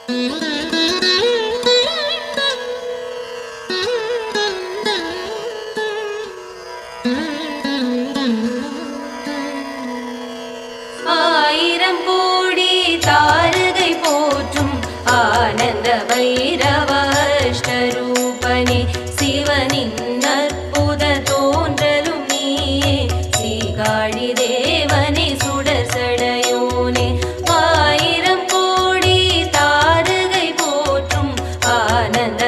ஆயிரம் கோடி தாரகை போற்றும் ஆனந்த பைரவாஷ்டரூபனே சிவனின் அற்புத தோன்றலும் நீயே சீகாழி தேவனே சுடர் சடையோனே ஆயிரம் கோடி தாரகை போற்றும் ஆனந்த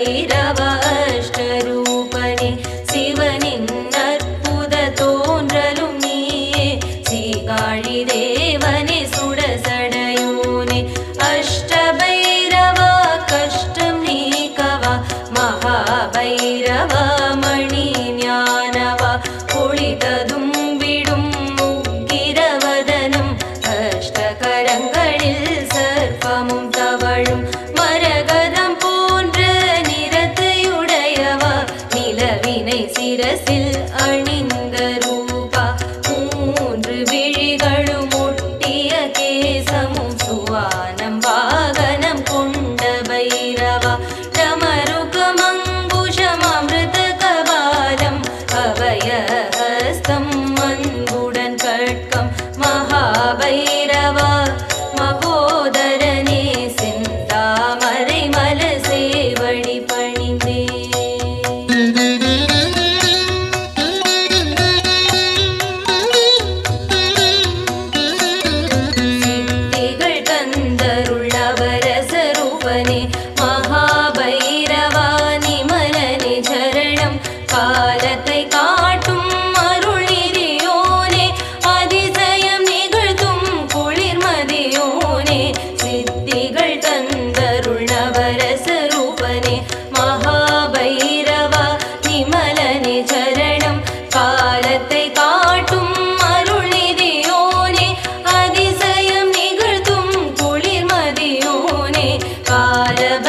பைரவாஷ்டரூபனே சிவனின் அற்புத தோன்றலும் நீயே சீகாழி தேவனே சுடசடையோனே அஷ்டபைரவா கஷ்டம் நீக்கவா மகாபைரவா மணி ஞானவா ஒளிததும் விடும் முக்கிரவதனம் அஷ்டகரங்களில் சர்ப்பமும் தவழும் மரகதம் போன்ற நிறத்தையுடையவா நிலவினை சிரசில் அணிந்த ரூபா மூன்று விழிகளும் ஒட்டிய கேசமும் சுவானம் வாகனம் கொண்ட பைரவா டமருகமங்குஷம் அமிர்த கபாலம் அபயஹஸ்தம் அன்புடன் கட்கம் மகாபைரவா மகோதரனே செந்தாமரை மல சேவடி பணிந்தே சித்திகள் தந்தருள்ளவரசரூபனே மகாபைரவா நிமலனே சரணம் காலத்தை காட்டும் அருளிரியோனே அதிசயம் நிகழ்த்தும் குளிர்மதியோனே சித்திகள் தந்தருள்ளவரசரூபனே மகாபைரவா நிமலனே சரணம் காலத்தை காட்டும் அருளிதியோனே அதிசயம் நிகழ்த்தும் குளிர்மதியோனே கால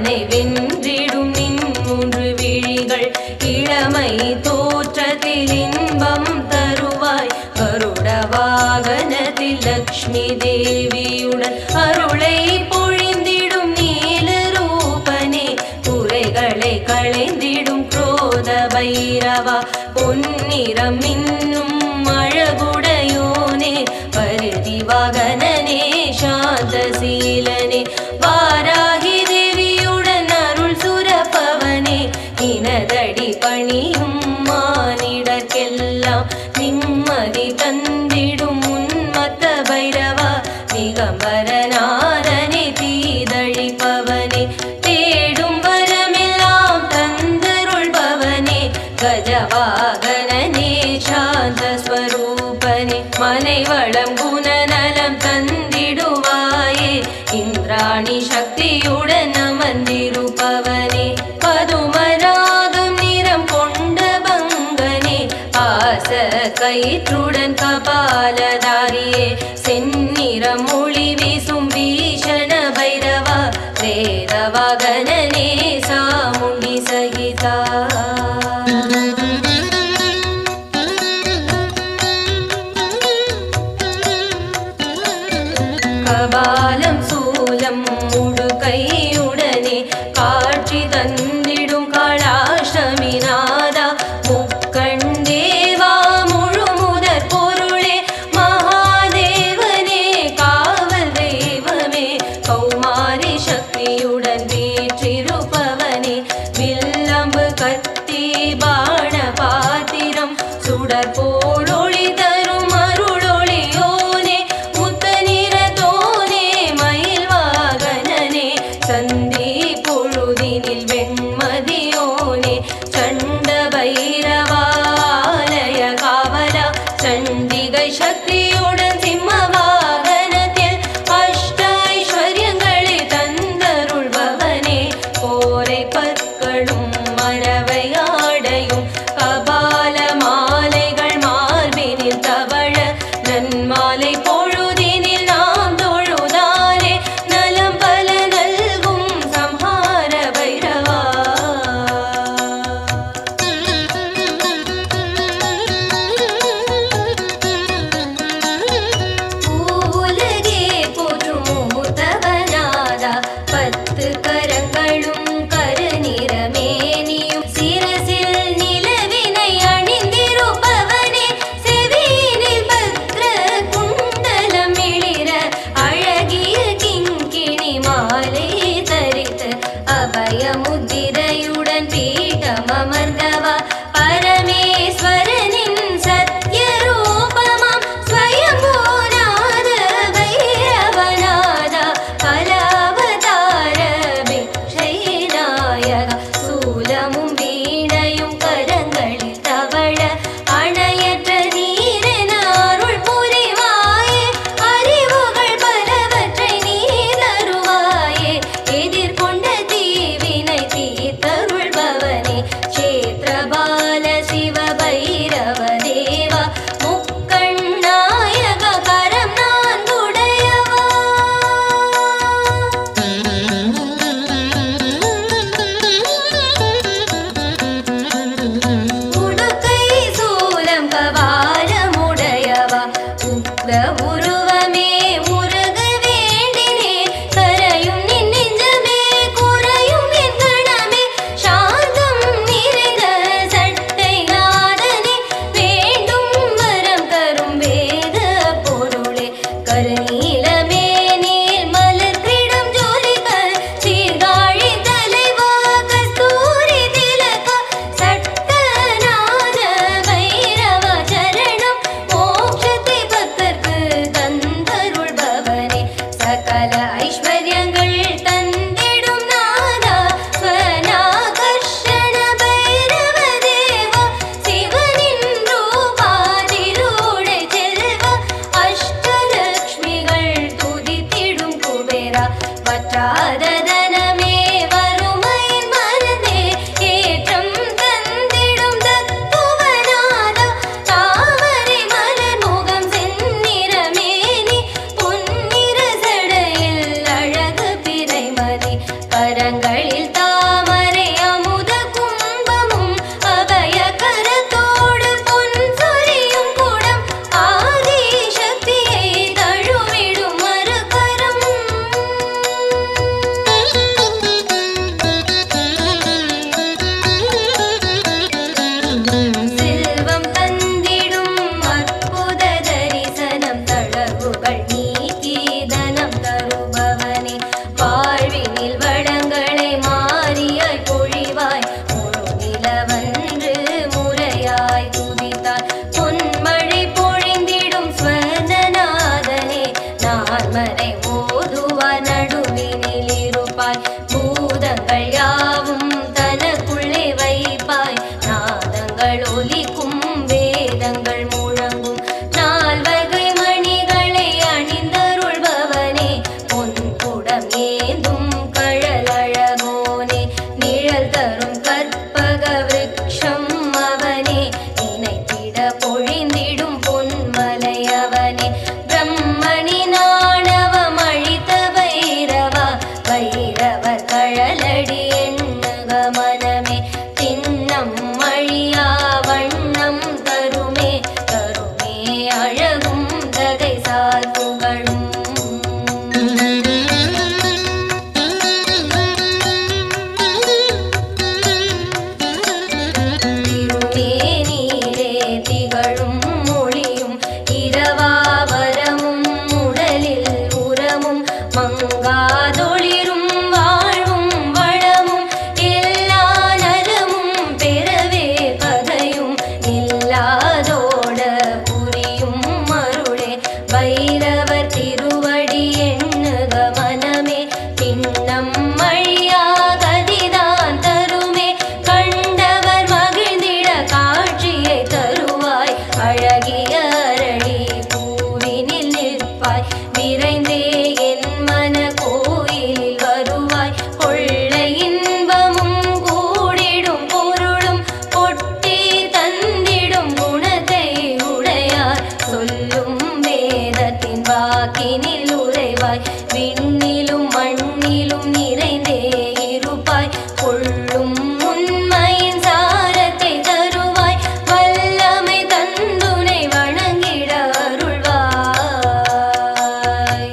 அவனை வென்றிடும் நின் மூன்று விழிகள் இளமை தோற்றத்தில் இன்பம் தருவாய் கருட வாகனத்தில் லக்ஷ்மி தேவியுடன் அருளை பொழிந்திடும் நீல ரூபனே குறைகளை களைந்திடும் குரோத பைரவா பொன்னிறம் இன்னும் அழகுடையோனே பருதி வாகனனே சாந்தசீலனே வாராகி தேவியுடன் அருள் சுரப்பவனே இனதடி பணியும் மானிடர்க்கெல்லாம் நிம்மதி தந்திடும் உன்மத்த பைரவா திகம்பரநாதனே தீதழிப்பவனே தேடும் வரமெல்லாம் தந்தருள்பவனே கஜவாகனனே சாந்த ஸ்வரூபனே மனை வளம் குணநலம் தந்திடுவாயே இந்திராணி சக்தியுடன் அமர்ந்திருப்பவனே பதுமராகம் நிறம் கொண்ட பங்கனே பாச கயிற்றுடன் கபாலதாரியே செந்நிறம் மொழி வீசும் பீஷண பைரவா வேதவாகனனே சாமுண்டி சகிதா கபாலம் சூலம் முழுகையுடனே காட்சி தந்திடும் காளாஷ்டமி நாதா முக்கண்டேவா முழுமுதற் பொருளே மகாதேவனே காவல் தெய்வமே கௌமாரி சக்தியுடன் வீற்றிருப்பவனே வில்லம்பு கத்தி பாண பாத்திரம் சுடர் போலொளி தரும் அருளொளியோனே முத்த நிறத்தோனே மயில் வாகனனே சந்தி பொழுதினில் வெண்மதியோனே சண்ட பைரவாலய காவலா சண்டிகை சக்தியுடன் சிம்ம வாகனத்தில் அஷ்ட ஐஸ்வர்யங்களை தந்தருள்பவனே கோரை பற்களும் மரவை ஆடையும் கபால மாலைகள் மார்பினில் தவழ நன்மாலை பொழுதினில் நாம் தொழுதானே நலம் பல நல்கும் சம்ஹார பைரவா திகழும் மொழியும் இரவாவரமும் உடலில் உரமும் மங்காதொளிரும் வாழ்வும் வளமும் எல்லா நலமும் பெறவே கதையும் இல்லாதோட புரியும் மருளே பைரவர் திருவடி எண்ணுக மனமே திண்ணம் மழியாகதிதான் தருமே கண்டவர் மகிழ்ந்திட காட்சியை தருவாய் அழகிய அரளி பூவினில் நிற்பாய் விரைந்தே என் மன கோயிலில் வருவாய் கொள்ளை இன்பமும் கூடிடும் பொருளும் கொட்டி தந்திடும் குணத்தை உடையார் சொல்லும் வேதத்தின் வாக்கினில் உறைவாய் விண்ணிலும் மண்ணிலும் நிறைந்தே இருப்பாய் கொள்ளும் உண்மையின் சாரத்தை தருவாய் வல்லமை தந்துனை வணங்கிட அருள்வாய்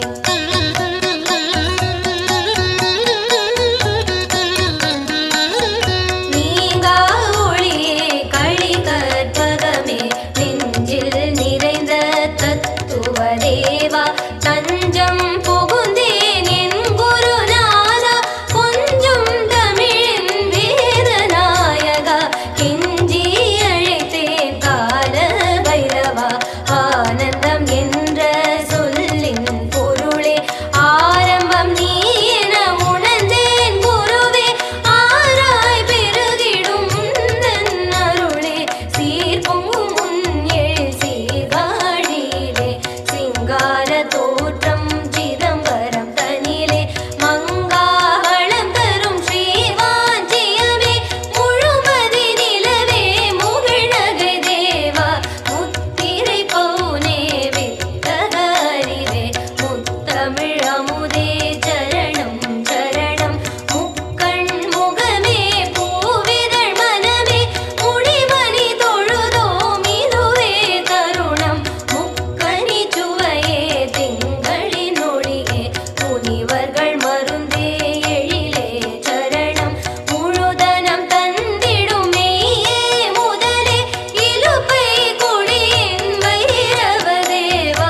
நீங்கா ஒளியே களி கற்பகமே நெஞ்சில் நிறைந்த தத்துவ தேவா தஞ்சம் புகுந்தேன் என் குருநாதா கொஞ்சம் தமிழின் வேதநாயகா கெஞ்சி அழைத்தேன் கால பைரவா ஆனந்தம் என்ற சொல்லின் பொருளே ஆரம்பம் நீ என உணர்ந்தேன் குருவே ஆராய் பெருகிடும் உந்தன் அருளே சீர்பொங்கும் உன் எழில் சீர்காழியிலே சிங்கார தோற்றம் சிதம்பரம் தனிலே மங்காளம் தரும் ஸ்ரீவாஞ்சியமே முழுமதி நிலவே முகிழகை தேவா முத்திரை பவுனே வித்தகரிவே முத்தமிழ் அமுதே சரணம் சரணம் முக்கண் முகமே பூவிதழ் மனமே முடிமணி தொழுதோம் இதுவே தருணம் முக்கணி சுவையே திங்களின் ஒளியே முனிவர்கள் மருந்தே எழிலே சரணம் முழுதனம் தந்திடும் மெய்யே முதலே இலுப்பை கொடியின் வைரவ தேவா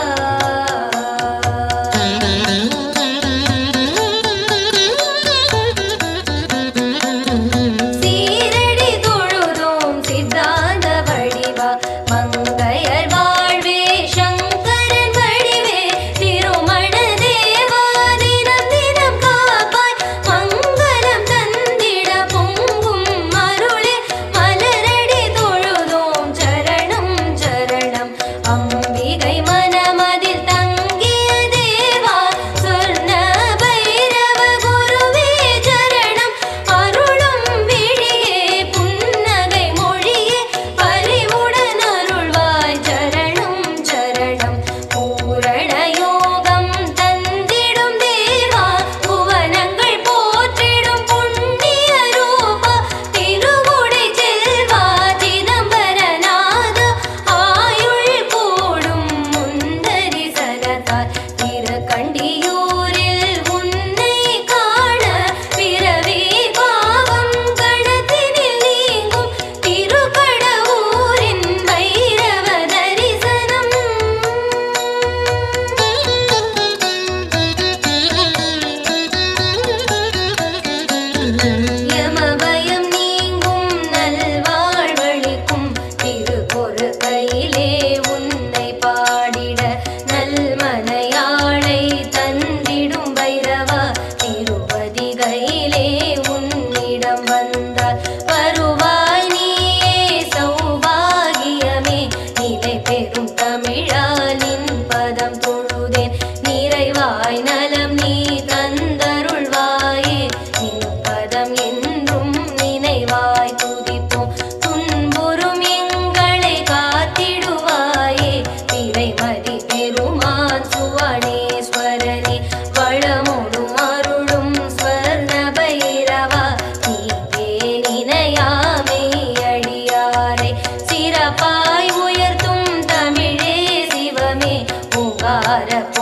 சீரடி தொழுதோம் சித்தாந்த வடிவா மங்கையர் வாழ்வே சங்கரன் வடிவே திருமண தேவா தினம் தினம் காப்பாய் மங்களம் தந்திட பொங்கும் அருளே மலரடி தொழுதோம் சரணம் சரணம் அம்பிகை மனமதில் தங்கிய தேவா சொர்ண பைரவ குருவே சரணம் அருளும் விழியே புன்னகை மொழியே பரிவுடன் அருள்வாய் சரணம் சரணம் பூரண யோகம் தந்திடும் தேவா புவனங்கள் போற்றிடும் புண்ணிய ரூபா திருவுடை செல்வா சிதம்பரநாத ஆயுள் கூடும் முந்தரி சகத்தார் திருக்கண்டியூரில் உன்னை காண பிறவி பாவம் கணத்தினில் நீங்கும் திருக்கடவூரின் வைரவ தரிசனம் யமபயம் நீங்கும் நல்வாழ்வழிக்கும் திருப்பொரு கையிலே உன்னை பாடிட நல்மனையாளை தந்திடும் பைரவா திருப்பதி கையிலே உன்னிடம் வந்தால் வருவாய் நீயே சௌபாகியமே நிலை பெறும் தமிழாலின் பதம் தொழுதேன் நிறைவாய் நலம் நீ தந்தருள்வாயே நின் பதம் என்றும் நினைவாய் துதிப்போம் துன்புறும் எங்களை காத்திடுவாயே திரைமதி பெருமான் சுவனேஸ்வரனே வளமோடும் அருளும் ஸ்வர்ண பைரவா நீக்கே நினையாமே அடியாரை சிறப்பாய் உயர்த்தும் தமிழே சிவமே ஓங்கார